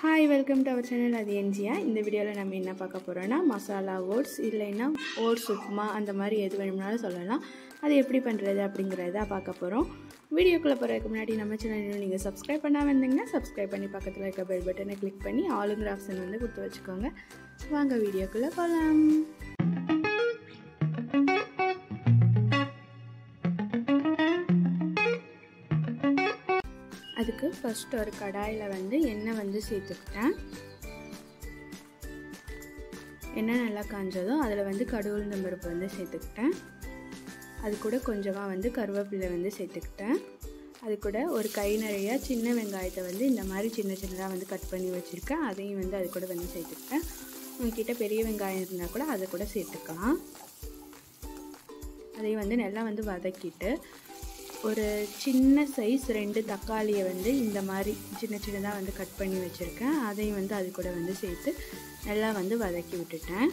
hi welcome to our channel அது என்ஜியா இந்த வீடியோவில் நம்ம என்ன பார்க்க போகிறோன்னா மசாலா ஓட்ஸ் இல்லைன்னா ஓட்ஸ் உப்புமா அந்த மாதிரி எது வேணும்னாலும் சொல்லலாம் அது எப்படி பண்ணுறது அப்படிங்கிறத பார்க்க போகிறோம் வீடியோக்குள்ளே போகிறதுக்கு முன்னாடி நம்ம சேனல் நீங்கள் சப்ஸ்கிரைப் பண்ணாமல் இருந்தீங்கன்னா சப்ஸ்கிரைப் பண்ணி பக்கத்தில் இருக்க பெல் பட்டனை கிளிக் பண்ணி ஆளுங்கிற ஆப்ஷன் வந்து கொடுத்து வச்சுக்கோங்க வாங்க வீடியோக்குள்ளே போகலாம் அதுக்கு ஃபஸ்ட் ஒரு கடாயில் வந்து எண்ணெய் வந்து சேர்த்துக்கிட்டேன் எண்ணெய் நல்லா காஞ்சதும் அதில் வந்து கடுகுளுந்தம் பருப்பு வந்து சேர்த்துக்கிட்டேன் அது கூட கொஞ்சமாக வந்து கருவேப்பிலை வந்து சேர்த்துக்கிட்டேன் அது கூட ஒரு கை நிறைய சின்ன வெங்காயத்தை வந்து இந்த மாதிரி சின்ன சின்னதாக வந்து கட் பண்ணி வச்சுருக்கேன் அதையும் வந்து அது கூட வந்து சேர்த்துக்கிட்டேன் உங்ககிட்ட பெரிய வெங்காயம் இருந்தால் கூட அதை கூட சேர்த்துக்கலாம் அதையும் வந்து நல்லா வந்து வதக்கிட்டு ஒரு சின்ன சைஸ் ரெண்டு தக்காளியை வந்து இந்த மாதிரி சின்ன சின்னதாக வந்து கட் பண்ணி வச்சுருக்கேன் அதையும் வந்து அது கூட வந்து சேர்த்து நல்லா வந்து வதக்கி விட்டுட்டேன்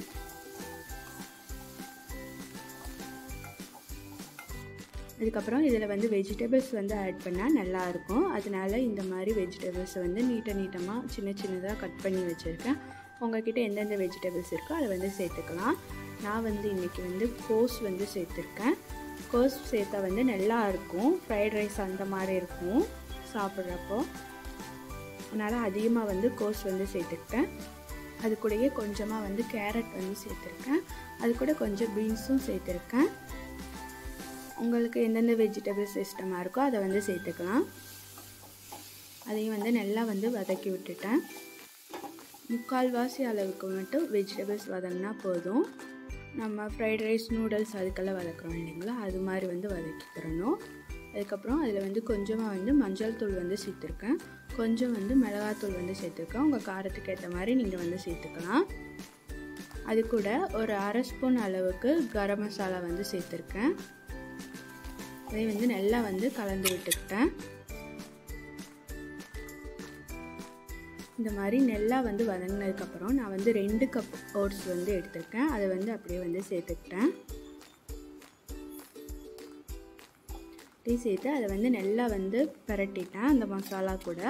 அதுக்கப்புறம் இதில் வந்து வெஜிடபிள்ஸ் வந்து ஆட் பண்ணால் நல்லாயிருக்கும் அதனால இந்த மாதிரி வெஜிடபிள்ஸை வந்து நீட்ட நீட்டமாக சின்ன சின்னதாக கட் பண்ணி வச்சுருக்கேன் உங்ககிட்ட எந்தெந்த வெஜிடபிள்ஸ் இருக்கோ அதை வந்து சேர்த்துக்கலாம் நான் வந்து இன்றைக்கி வந்து கோஸ் வந்து சேர்த்துருக்கேன் கோஸ் சேர்த்தா வந்து நல்லா இருக்கும் ஃப்ரைட் ரைஸ் அந்த மாதிரி இருக்கும் சாப்பிட்றப்போ அதனால் அதிகமாக வந்து கோஸ் வந்து சேர்த்துக்கிட்டேன் அது கூடயே கொஞ்சமாக வந்து கேரட் வந்து சேர்த்துருக்கேன் அது கூட கொஞ்சம் பீன்ஸும் சேர்த்துருக்கேன் உங்களுக்கு எந்தெந்த வெஜிடபிள்ஸ் இஷ்டமாக இருக்கோ அதை வந்து சேர்த்துக்கலாம் அதையும் வந்து நல்லா வந்து வதக்கி விட்டுட்டேன் முக்கால்வாசி அளவுக்கு மட்டும் வெஜிடபிள்ஸ் வதங்கினா போதும் நம்ம ஃப்ரைட் ரைஸ் நூடுல்ஸ் அதுக்கெல்லாம் வதக்குறோம் இல்லைங்களா அது மாதிரி வந்து வதக்கிக்கிறணும் அதுக்கப்புறம் அதில் வந்து கொஞ்சமாக வந்து மஞ்சள் தூள் வந்து சேர்த்துருக்கேன் கொஞ்சம் வந்து மிளகாத்தூள் வந்து சேர்த்துருக்கேன் உங்கள் காரத்துக்கு ஏற்ற மாதிரி நீங்கள் வந்து சேர்த்துக்கலாம் அது கூட ஒரு அரை ஸ்பூன் அளவுக்கு கரம் மசாலா வந்து சேர்த்துருக்கேன் அதை வந்து நல்லா வந்து கலந்து விட்டுக்கிட்டேன் இந்த மாதிரி நல்லா வந்து வதங்கினதுக்கப்புறம் நான் வந்து ரெண்டு கப் ஓட்ஸ் வந்து எடுத்திருக்கேன் அதை வந்து அப்படியே வந்து சேர்த்துக்கிட்டேன் அப்படியே சேர்த்து அதை வந்து நல்லா வந்து பரட்டிட்டேன் அந்த மசாலா கூட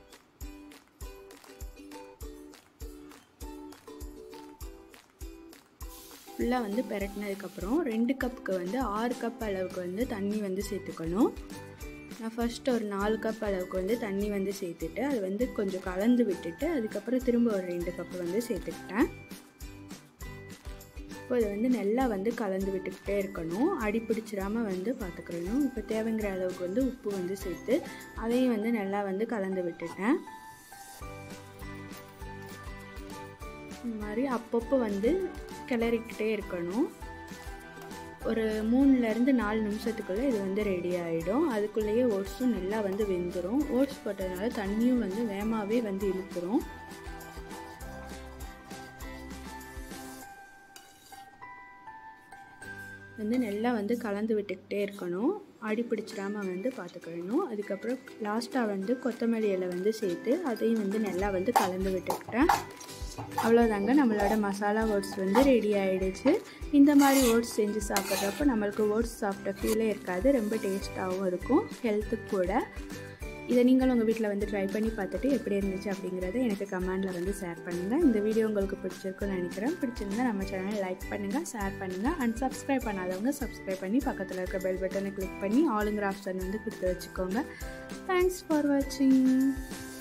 ஃபுல்லாக வந்து பெரட்டினதுக்கப்புறம் ரெண்டு கப்புக்கு வந்து ஆறு கப் அளவுக்கு வந்து தண்ணி வந்து சேர்த்துக்கணும் நான் ஃபஸ்ட் ஒரு நாலு கப் அளவுக்கு வந்து தண்ணி வந்து சேர்த்துட்டு அது வந்து கொஞ்சம் கலந்து விட்டுட்டு அதுக்கப்புறம் திரும்ப ஒரு ரெண்டு கப் வந்து சேர்த்துக்கிட்டேன் இப்போ இதை வந்து நல்லா வந்து கலந்து விட்டுக்கிட்டே இருக்கணும் அடி பிடிச்சிடாமல் வந்து பார்த்துக்கிறணும் இப்போ தேவைங்கிற அளவுக்கு வந்து உப்பு வந்து சேர்த்து அதையும் வந்து நல்லா வந்து கலந்து விட்டுட்டேன் இந்த மாதிரி அப்பப்போ வந்து கிளறிக்கிட்டே இருக்கணும் ஒரு மூணுலேருந்து நாலு நிமிஷத்துக்குள்ளே இது வந்து ரெடி ஆகிடும் அதுக்குள்ளேயே ஓட்ஸும் நல்லா வந்து வெந்துடும் ஓட்ஸ் போட்டதுனால தண்ணியும் வந்து வேகமாகவே வந்து இழுத்துரும் வந்து நல்லா வந்து கலந்து விட்டுக்கிட்டே இருக்கணும் அடி பிடிச்சிடாமல் வந்து பார்த்துக்கணும் அதுக்கப்புறம் லாஸ்ட்டாக வந்து கொத்தமல்லி இலை வந்து சேர்த்து அதையும் வந்து நல்லா வந்து கலந்து விட்டுக்கிட்டேன் அவ்வளோதாங்க நம்மளோட மசாலா ஓட்ஸ் வந்து ரெடி ஆகிடுச்சு இந்த மாதிரி ஓட்ஸ் செஞ்சு சாப்பிட்றப்போ நம்மளுக்கு ஓட்ஸ் சாப்பிட்ட ஃபீலே இருக்காது ரொம்ப டேஸ்ட்டாகவும் இருக்கும் ஹெல்த்துக்கு கூட இதை நீங்களும் உங்கள் வீட்டில் வந்து ட்ரை பண்ணி பார்த்துட்டு எப்படி இருந்துச்சு அப்படிங்கிறத எனக்கு கமெண்டில் வந்து ஷேர் பண்ணுங்கள் இந்த வீடியோ உங்களுக்கு பிடிச்சிருக்குன்னு நினைக்கிறேன் பிடிச்சிருந்தா நம்ம சேனலை லைக் பண்ணுங்கள் ஷேர் பண்ணுங்கள் அண்ட் சப்ஸ்கிரைப் பண்ணாதவங்க சப்ஸ்கிரைப் பண்ணி பக்கத்தில் இருக்க பெல் பட்டனை கிளிக் பண்ணி ஆளுங்கிற ஆப்ஷன் வந்து கொடுத்து வச்சுக்கோங்க தேங்க்ஸ் ஃபார் வாட்சிங்